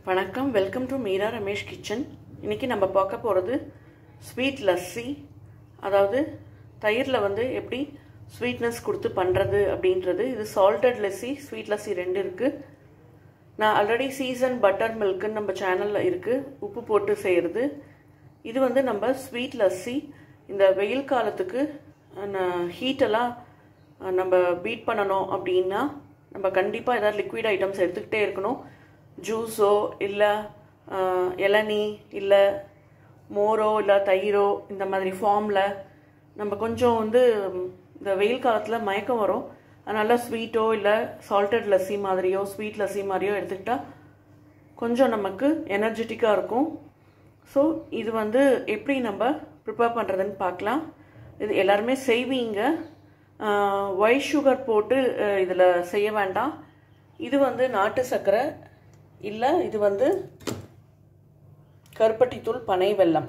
வணக்கம் welcome to Meera Ramesh kitchen இன்றைக்கி நம்ம பார்க்க போகிறது ஸ்வீட் லஸ்ஸி அதாவது தயிரில் வந்து எப்படி ஸ்வீட்னஸ் கொடுத்து பண்ணுறது அப்படின்றது இது சால்டட் லஸ்ஸி ஸ்வீட் லஸ்ஸி ரெண்டு இருக்குது நான் ஆல்ரெடி சீசன் பட்டர் மில்க்குன்னு நம்ம சேனலில் இருக்குது உப்பு போட்டு செய்கிறது இது வந்து நம்ம ஸ்வீட் லஸ்ஸி இந்த வெயில் காலத்துக்கு ஹீட்டெல்லாம் நம்ம பீட் பண்ணணும் அப்படின்னா நம்ம கண்டிப்பாக ஏதாவது லிக்விட் ஐட்டம்ஸ் எடுத்துக்கிட்டே இருக்கணும் ஜூஸோ இல்லை இளநீ இல்லை மோரோ இல்லை தயிரோ இந்த மாதிரி ஃபார்மில் நம்ம கொஞ்சம் வந்து இந்த வெயில் காலத்தில் மயக்கம் வரும் அதனால் ஸ்வீட்டோ இல்லை சால்டட் லஸ்ஸி மாதிரியோ ஸ்வீட் லஸ்ஸி மாதிரியோ எடுத்துக்கிட்டால் கொஞ்சம் நமக்கு எனர்ஜெட்டிக்காக இருக்கும் ஸோ இது வந்து எப்படி நம்ம ப்ரிப்பேர் பண்ணுறதுன்னு பார்க்கலாம் இது எல்லாருமே செய்வீங்க ஒயிட் சுகர் போட்டு இதில் செய்ய வேண்டாம் இது வந்து நாட்டு சர்க்கரை இல்லை இது வந்து கருப்பட்டித்தூள் பனை வெல்லம்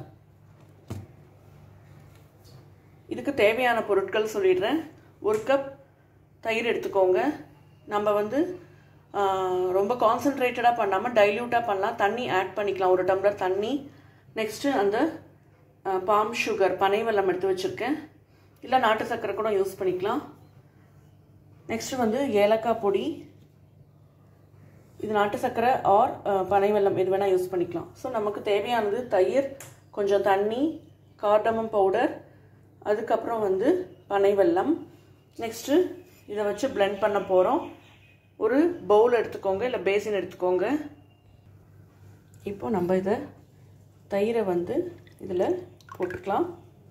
இதுக்கு தேவையான பொருட்கள் சொல்லிடுறேன் ஒரு கப் தயிர் எடுத்துக்கோங்க நம்ம வந்து ரொம்ப கான்சன்ட்ரேட்டடாக பண்ணாமல் டைல்யூட்டாக பண்ணலாம் தண்ணி ஆட் பண்ணிக்கலாம் ஒரு டம்ளர் தண்ணி நெக்ஸ்ட்டு அந்த பாம் சுகர் பனை வெல்லம் எடுத்து வச்சுருக்கேன் இல்லை நாட்டு சர்க்கரை கூட யூஸ் பண்ணிக்கலாம் நெக்ஸ்ட்டு வந்து ஏலக்காய் பொடி இது நாட்டு சர்க்கரை ஆர் பனை வெல்லம் எது வேணால் யூஸ் பண்ணிக்கலாம் ஸோ நமக்கு தேவையானது தயிர் கொஞ்சம் தண்ணி கார்டமம் பவுடர் அதுக்கப்புறம் வந்து பனை வெல்லம் நெக்ஸ்ட்டு இதை வச்சு பிளெண்ட் பண்ண போகிறோம் ஒரு பவுல் எடுத்துக்கோங்க இல்லை பேசின் எடுத்துக்கோங்க இப்போ நம்ம இதை தயிரை வந்து இதில் போட்டுக்கலாம்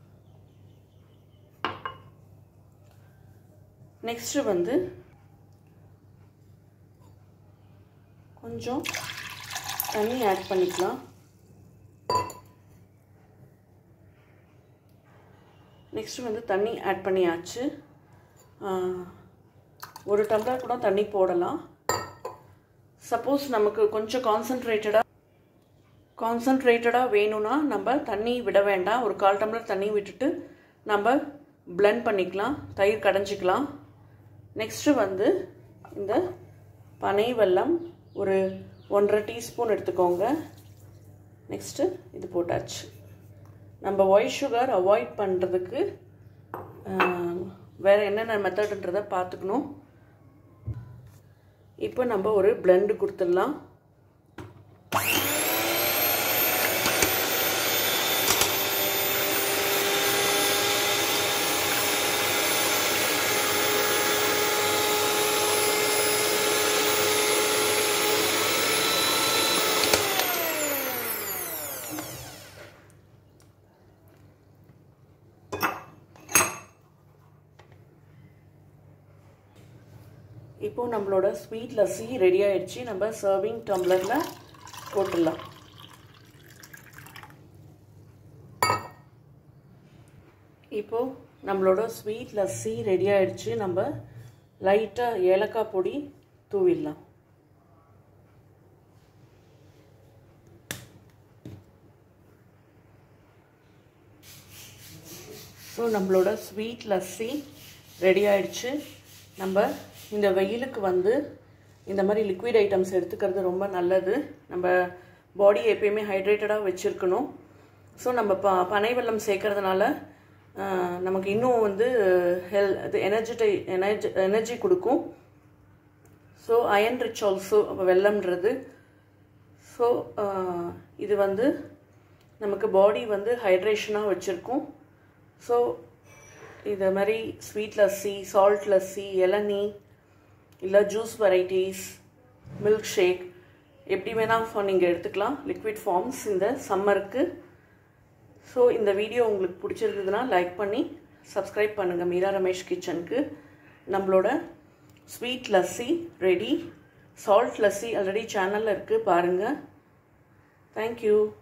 நெக்ஸ்ட்டு வந்து கொஞ்சம் தண்ணி ஆட் பண்ணிக்கலாம் நெக்ஸ்ட்டு வந்து தண்ணி ஆட் பண்ணியாச்சு ஒரு டம்ளர் கூட தண்ணி போடலாம் சப்போஸ் நமக்கு கொஞ்சம் கான்சன்ட்ரேட்டடாக கான்சன்ட்ரேட்டடாக வேணும்னா நம்ம தண்ணி விட வேண்டாம் ஒரு கால் டம்ளர் தண்ணி விட்டுட்டு நம்ம பிளெண்ட் பண்ணிக்கலாம் தயிர் கடைஞ்சிக்கலாம் நெக்ஸ்ட்டு வந்து இந்த பனை வெல்லம் ஒரு ஒன்றரை டீஸ்பூன் எடுத்துக்கோங்க நெக்ஸ்ட்டு இது போட்டாச்சு நம்ம ஒயிட் சுகர் அவாய்ட் பண்ணுறதுக்கு வேறு என்னென்ன மெத்தடுன்றதை பார்த்துக்கணும் இப்போ நம்ம ஒரு பிளெண்டு கொடுத்துடலாம் இப்போ நம்மளோட ஸ்வீட் லஸ்ஸி ரெடி ஆயிடுச்சு நம்ம சர்விங் டம்ளரில் போட்டுடலாம் இப்போ நம்மளோட ஸ்வீட் லஸ்ஸி ரெடி ஆயிடுச்சு நம்ம லைட்டாக ஏலக்காய் பொடி தூவிடலாம் ஸோ நம்மளோட ஸ்வீட் லஸ்ஸி ரெடி ஆயிடுச்சு நம்ம இந்த வெயிலுக்கு வந்து இந்த மாதிரி லிக்விட் ஐட்டம்ஸ் எடுத்துக்கிறது ரொம்ப நல்லது நம்ம பாடி எப்பயுமே ஹைட்ரேட்டடாக வச்சுருக்கணும் ஸோ நம்ம ப பனை வெல்லம் சேர்க்கறதுனால நமக்கு இன்னும் வந்து ஹெல் இது எனர்ஜிட்டை எனர்ஜி எனர்ஜி கொடுக்கும் ஸோ அயன் ரிச் ஆல்சோ வெல்லம்ன்றது ஸோ இது வந்து நமக்கு பாடி வந்து ஹைட்ரேஷனாக வச்சுருக்கும் ஸோ இதை மாதிரி ஸ்வீட் லஸ்ஸி சால்ட் லஸ்ஸி இளநீ இல்லை ஜூஸ் வெரைட்டிஸ் மில்க் ஷேக் எப்படி வேணால் நீங்கள் எடுத்துக்கலாம் லிக்விட் ஃபார்ம்ஸ் இந்த சம்மருக்கு ஸோ இந்த வீடியோ உங்களுக்கு பிடிச்சிருக்குதுன்னா லைக் பண்ணி சப்ஸ்கிரைப் பண்ணுங்கள் மீரா ரமேஷ் கிச்சனுக்கு நம்மளோட sweet lassi ready salt lassi already சேனலில் இருக்குது பாருங்கள் தேங்க்யூ